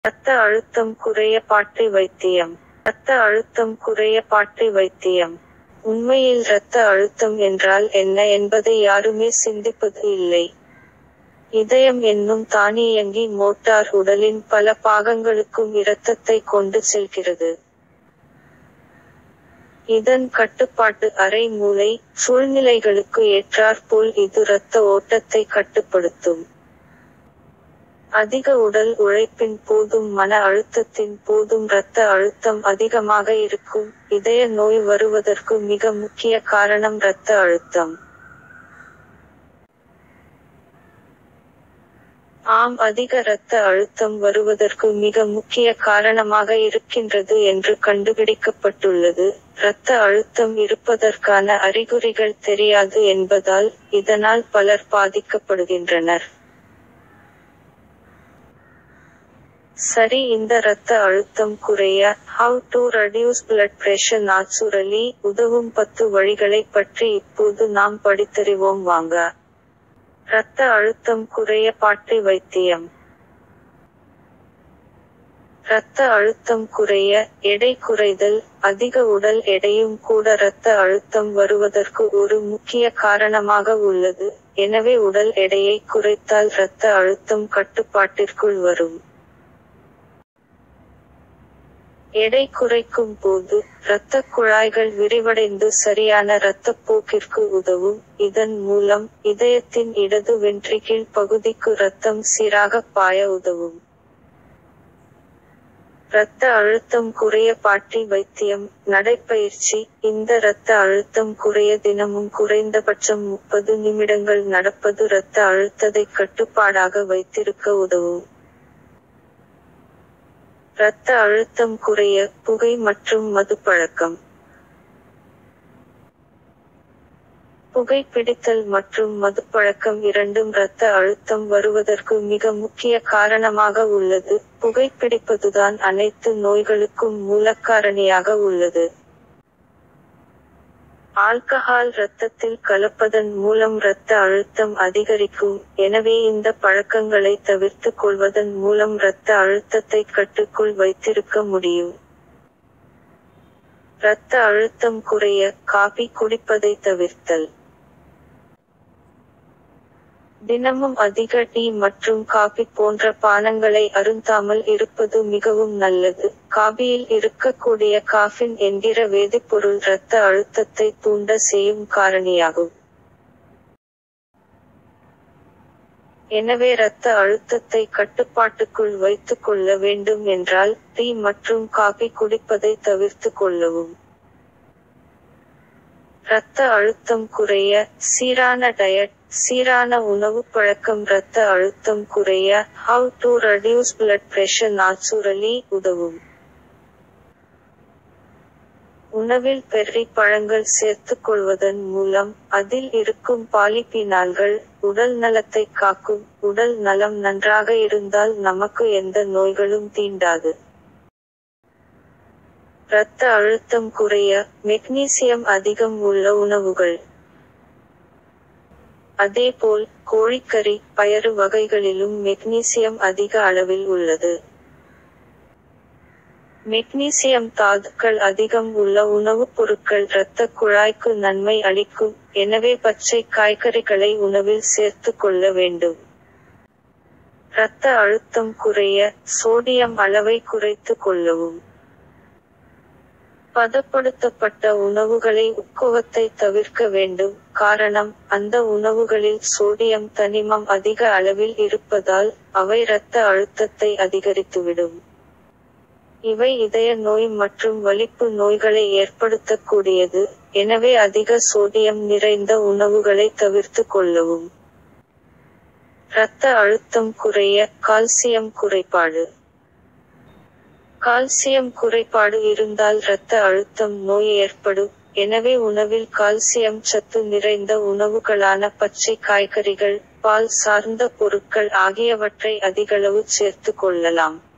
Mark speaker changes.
Speaker 1: இரத்த அழுத்தம் குறைய பாட்டி வைத்தியம் இரத்த அழுத்தம் குறைய பாட்டி வைத்தியம் உண்மையில் இரத்த அழுத்தம் என்றால் என்ன என்பதை யாருமே சிந்திப்பது இல்லை இதயம் என்னும் தானியங்கி மோட்டார் உடலின் பல பாகங்களுக்கும் இரத்தத்தை கொண்டு செல்கிறது இதன் கட்டுப்பாட்டு அறை மூளை சூழ்நிலைகளுக்கு ஏற்றாற்போல் இது இரத்த ஓட்டத்தை கட்டுப்படுத்தும் அதிக உடல் உழைப்பின் போதும் மன அழுத்தத்தின் போதும் இரத்த அழுத்தம் அதிகமாக இருக்கும் இதய நோய் வருவதற்கு மிக முக்கிய காரணம் இரத்த அழுத்தம் ஆம் அதிக இரத்த அழுத்தம் வருவதற்கு மிக முக்கிய காரணமாக இருக்கின்றது என்று கண்டுபிடிக்கப்பட்டுள்ளது இரத்த அழுத்தம் இருப்பதற்கான அறிகுறிகள் தெரியாது என்பதால் இதனால் பலர் பாதிக்கப்படுகின்றனர் சரி இந்த இரத்த அழுத்தம் குறைய how to reduce blood pressure naturally உதவும் பத்து வழிகளை பற்றி இப்போது நாம் படித்தறிவோம் வாங்க இரத்த அழுத்தம் குறைய பாட்டி வைத்தியம் இரத்த அழுத்தம் குறைய எடை குறைதல் அதிக உடல் எடையும் கூட இரத்த அழுத்தம் வருவதற்கு ஒரு முக்கிய காரணமாக உள்ளது எனவே உடல் எடையை குறைத்தால் இரத்த அழுத்தம் கட்டுப்பாட்டிற்குள் வரும் எடை குறைக்கும் போது இரத்த குழாய்கள் விரிவடைந்து சரியான இரத்தப்போக்கிற்கு உதவும் இதன் மூலம் இதயத்தின் இடது வென்ட்ரிகிள் பகுதிக்கு இரத்தம் சீராக பாய உதவும் இரத்த அழுத்தம் குறைய பாட்டி வைத்தியம் நடைப்பயிற்சி இந்த இரத்த அழுத்தம் குறைய தினமும் குறைந்தபட்சம் முப்பது நிமிடங்கள் நடப்பது இரத்த அழுத்தத்தை கட்டுப்பாடாக வைத்திருக்க உதவும் இரத்த அழுத்தம் குறைய புகை மற்றும் மது பழக்கம் புகைப்பிடித்தல் மற்றும் மதுப்பழக்கம் இரண்டும் இரத்த அழுத்தம் வருவதற்கு மிக முக்கிய காரணமாக உள்ளது புகைப்பிடிப்பதுதான் அனைத்து நோய்களுக்கும் மூலக்காரணியாக உள்ளது ஆல்கஹால் இரத்தத்தில் கலப்பதன் மூலம் இரத்த அழுத்தம் அதிகரிக்கும் எனவே இந்த பழக்கங்களை தவிர்த்து கொள்வதன் மூலம் இரத்த அழுத்தத்தை கட்டுக்குள் வைத்திருக்க முடியும் இரத்த அழுத்தம் குறைய காபி குடிப்பதை தவிர்த்தல் தினமும் அதிக டீ மற்றும் காபி போன்ற பானங்களை அருந்தாமல் இருப்பது மிகவும் நல்லது காபியில் இருக்கக்கூடிய காஃபின் என்கிற வேதிப்பொருள் இரத்த அழுத்தத்தை தூண்ட செய்யும் காரணியாகும் எனவே இரத்த அழுத்தத்தை கட்டுப்பாட்டுக்குள் வைத்துக் கொள்ள வேண்டும் என்றால் டீ மற்றும் காபி குடிப்பதை தவிர்த்து கொள்ளவும் இரத்த அழுத்தம் குறைய சீரான டயட் சீரான உணவு பழக்கம் இரத்த அழுத்தம் குறைய how to reduce blood pressure naturally உதவும் உணவில் பெர்ரி பழங்கள் சேர்த்துக் கொள்வதன் மூலம் அதில் இருக்கும் பாலிபீனால்கள் உடல் நலத்தை காக்கும் உடல் நலம் நன்றாக இருந்தால் நமக்கு எந்த நோய்களும் தீண்டாது இரத்த அழுத்தம் குறைய மெக்னீசியம் அதிகம் உள்ள உணவுகள் அதேபோல் கோழிக்கறி பயறு வகைகளிலும் மெக்னீசியம் அதிக அளவில் உள்ளது மெக்னீசியம் தாதுக்கள் அதிகம் உள்ள உணவுப் பொருட்கள் இரத்த குழாய்க்கு நன்மை அளிக்கும் எனவே பச்சை காய்கறிகளை உணவில் சேர்த்து கொள்ள வேண்டும் இரத்த அழுத்தம் குறைய சோடியம் அளவை குறைத்து கொள்ளவும் பதப்படுத்தப்பட்ட உணவுகளை உட்கோவத்தை தவிர்க்க வேண்டும் காரணம் அந்த உணவுகளில் சோடியம் தனிமம் அதிக அளவில் இருப்பதால் அவை இரத்த அழுத்தத்தை அதிகரித்துவிடும் இவை இதய நோய் மற்றும் வலிப்பு நோய்களை ஏற்படுத்தக்கூடியது எனவே அதிக சோடியம் நிறைந்த உணவுகளை தவிர்த்து கொள்ளவும் இரத்த அழுத்தம் குறைய கால்சியம் குறைபாடு கால்சியம் குறைபாடு இருந்தால் இரத்த அழுத்தம் நோய் ஏற்படும் எனவே உணவில் கால்சியம் சத்து நிறைந்த உணவுகளான பச்சை காய்கறிகள் பால் சார்ந்த பொருட்கள் ஆகியவற்றை அதிகளவு சேர்த்து கொள்ளலாம்